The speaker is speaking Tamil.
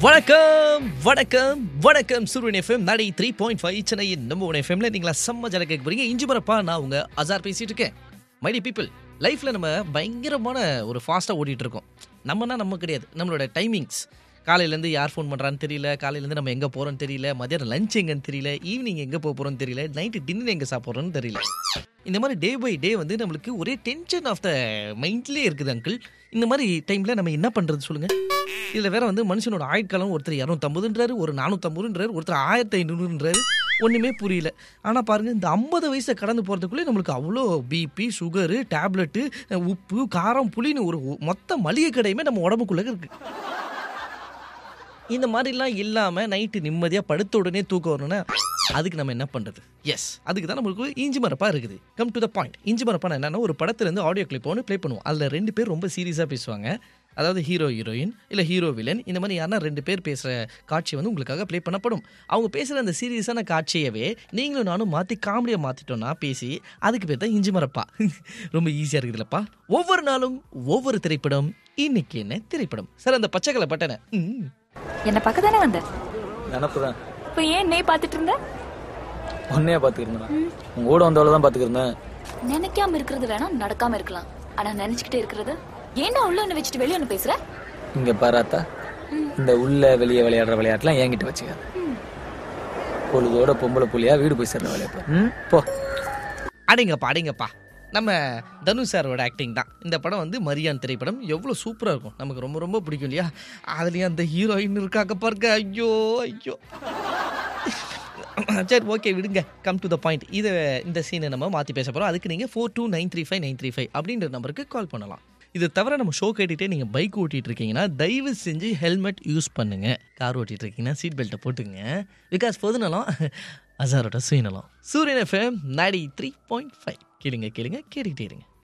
வணக்கம் வணக்கம் வணக்கம் சூரியன் எஃப்எம் நடை த்ரீ பாயிண்ட் ஃபைவ் சென்னையின் நம்ம ஒன் எஃப்எம்ல நீங்களா செம்ம ஜல கேட்க போறீங்க இஞ்சி மரப்பா நான் உங்க அசார் பேசிட்டு இருக்கேன் மைடி பீப்புள் லைஃப்ல நம்ம பயங்கரமான ஒரு ஃபாஸ்ட்டாக ஓடிட்டு இருக்கோம் நம்மனா நம்ம கிடையாது நம்மளோட டைமிங்ஸ் காலையிலேருந்து யார் ஃபோன் பண்ணுறான்னு தெரியல காலையிலேருந்து நம்ம எங்கே போகிறோன்னு தெரியல மதியானம் லஞ்ச் எங்கன்னு தெரியல ஈவினிங் எங்கே போக போகிறோன்னு தெரியல நைட்டு டின்னர் எங்கே சாப்பிட்றோன்னு தெரியல இந்த மாதிரி டே பை டே வந்து நம்மளுக்கு ஒரே டென்ஷன் ஆஃப் த மைண்ட்லேயே இருக்குது அங்கிள் இந்த மாதிரி டைமில் நம்ம என்ன பண்ணுறது சொல்லுங்கள் இதில் வேற வந்து மனுஷனோட ஆயுட்காலம் ஒருத்தர் இரநூத்தம்பதுன்றாரு ஒரு நானூற்றம்பதுன்றாரு ஒருத்தர் ஆயிரத்தி ஐநூறுன்றாரு ஒன்றுமே புரியல ஆனால் பாருங்க இந்த ஐம்பது வயசை கடந்து போகிறதுக்குள்ளே நம்மளுக்கு அவ்வளோ பிபி சுகரு டேப்லெட்டு உப்பு காரம் புளின்னு ஒரு மொத்த மளிகை கடையுமே நம்ம உடம்புக்குள்ளே இருக்குது இந்த மாதிரிலாம் இல்லாமல் நைட்டு நிம்மதியாக படுத்த உடனே தூக்கம் வரணும்னா அதுக்கு நம்ம என்ன பண்ணுறது எஸ் அதுக்கு தான் நம்மளுக்கு இஞ்சி மரப்பா இருக்குது கம் டு த பாயிண்ட் இஞ்சி மரப்பான என்னன்னா ஒரு படத்துலேருந்து ஆடியோ கிளிப் ஒன்று ப்ளே பண்ணுவோம் அதில் ரெண்டு பேர் ரொம்ப சீரியஸாக பேசுவாங்க அதாவது ஹீரோ ஹீரோயின் இல்லை ஹீரோ வில்லன் இந்த மாதிரி யாருன்னா ரெண்டு பேர் பேசுகிற காட்சி வந்து உங்களுக்காக ப்ளே பண்ணப்படும் அவங்க பேசுகிற அந்த சீரியஸான காட்சியவே நீங்களும் நானும் மாற்றி காமெடியாக மாற்றிட்டோம்னா பேசி அதுக்கு பேர் தான் இஞ்சி மரப்பா ரொம்ப ஈஸியாக இருக்குதுல்லப்பா ஒவ்வொரு நாளும் ஒவ்வொரு திரைப்படம் இன்னைக்கு என்ன திரைப்படம் சார் அந்த பச்சைக்கலை பட்டனை ம் என்ன பக்க தானே வந்த நினப்பு தான் இப்ப ஏன் நே பாத்துட்டு இருந்த உன்னையே பார்த்துக்கிருந்தேன் உங்க கூட வந்தவளை தான் பார்த்துக்கிருந்தேன் நினைக்காம இருக்கிறது வேணா நடக்காம இருக்கலாம் ஆனா நினைச்சுக்கிட்டே இருக்கிறது ஏன்டா உள்ள ஒண்ணு வச்சுட்டு வெளிய ஒண்ணு பேசுற இங்க பாராத்தா இந்த உள்ள வெளியே விளையாடுற விளையாட்டுலாம் என்கிட்ட வச்சுக்காது பொழுதோட பொம்பளை புள்ளியா வீடு போய் சேர்ற விளையாட்டு ம் போ அடிங்கப்பா அடிங்கப்பா நம்ம தனுஷ் சாரோட ஆக்டிங் தான் இந்த படம் வந்து மரியான் திரைப்படம் எவ்வளோ சூப்பராக இருக்கும் நமக்கு ரொம்ப ரொம்ப பிடிக்கும் இல்லையா அதுலேயும் அந்த ஹீரோயின் இருக்காக்க பாருங்க ஐயோ ஐயோ சரி ஓகே விடுங்க கம் டு த பாயிண்ட் இதை இந்த சீனை நம்ம மாற்றி பேச போகிறோம் அதுக்கு நீங்கள் four two nine three five nine three five அப்படின்ற நம்பருக்கு கால் பண்ணலாம் இது தவிர நம்ம ஷோ கேட்டுகிட்டே நீங்கள் பைக் ஓட்டிகிட்டு இருக்கீங்கன்னா தயவு செஞ்சு ஹெல்மெட் யூஸ் பண்ணுங்க கார் ஓட்டிகிட்டு இருக்கீங்கன்னா சீட் பெல்ட்டை போட்டுங்க பிகாஸ் பொதுநலம் அசாரோட சுயநலம் சூரியன் எஃப்எம் நாடி த்ரீ பாயிண்ட் ஃபைவ் கேளுங்க கேளுங்க கேட்டுக்கிட்டே இருங்க